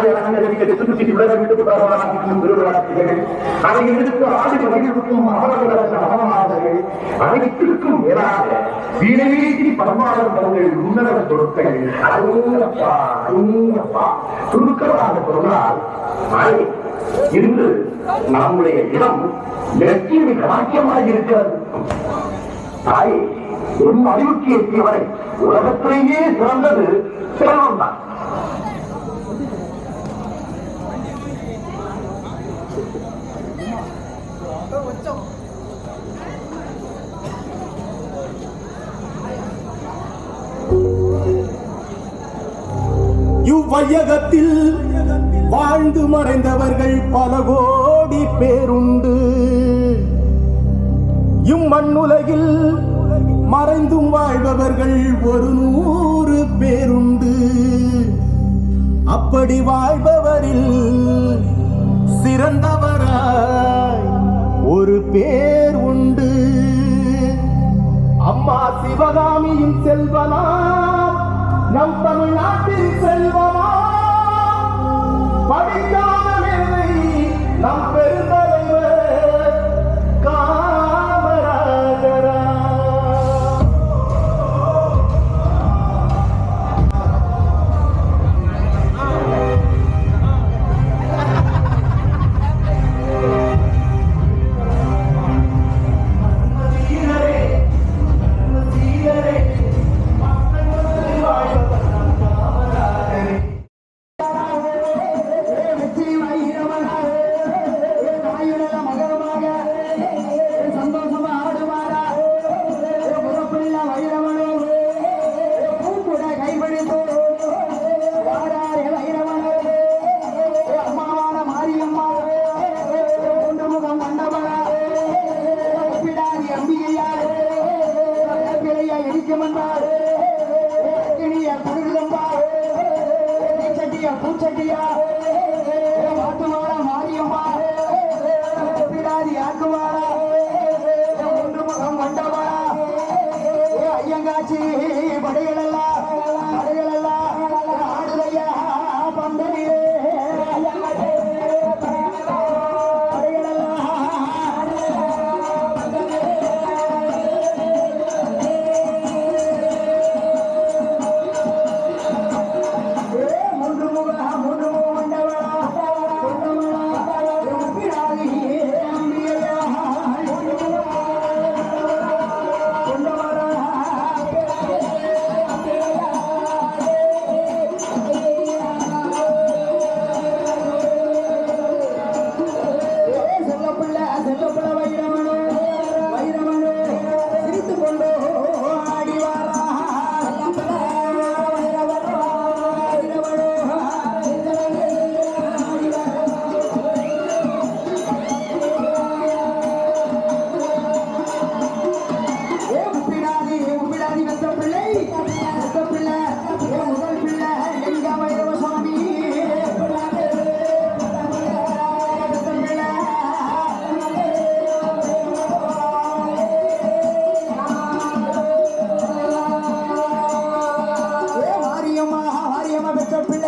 சுற்றி விலக விட்டு பிரபலமாக்கும் திருவிழாக்கள் அதை எடுத்து ஆடி மகிழ்வுக்கும் அவர்களுக்கு அவமானங்கள் அனைத்திற்கும் மேலாக வீணவீசி பரமாதம் தங்கள் உன்னத பொருட்கள் அருங்கப்பா அருங்கப்பா சுருக்கமாக சொன்னால் மழை இன்று நம்முடைய இடம் லட்சுமி கலாக்கியமாக இருக்கிறது தாய் என் அறிவுக்கு எட்டியவரை உலகத்திலேயே சிறந்தது செல்வம் தான் இவ்வையகத்தில் வாழ்ந்து மறைந்தவர்கள் பல கோடி பேருண்டு இம்மண்ணுலகில் மறைந்தும் வாழ்பவர்கள் ஒரு நூறு பேருண்டு அப்படி வாழ்பவரில் சிறந்தவராய் ஒரு பேர் உண்டு அம்மா சிவகாமியின் செல்வனா நம் தமிழ்நாட்டின் செல்வமா படிக்காத மேதை நம் பெருந்தலைவர் காமராஜரா சீரரே சீரரே மக்கள் வாழ்வதற்கு காமராஜரே பூச்சட்டியா மாட்டுமாரா மாரியம்மா பிடாரி ஆக்குமாரா ஒன்று முகம் வண்டமாரா ஏ ஐயங்காட்சி படைகளெல்லாம் படைகளெல்லாம் ஆடுதையா பந்தனிலே மூன்று முக மூன்று முக வண்டவளா சொந்தமளா பிடாரி அம்பியா செல்லப்பிள்ளை செல்லப்பிள்ளை வைரமனோ வைரமனோ சிரித்து கொண்டோ ஆடி வாரா வைரவனோ வைரவனோ ஏ உப்பிடாதி உப்பிடாதி வெத்த பிள்ளை வெத்த பிள்ளை ஏ முதல் பிள்ளை எங்க வைரவ சுவாமி வெத்த பிள்ளை ஏ மாரியம்மா மாரியம்மா பெற்ற பிள்ளை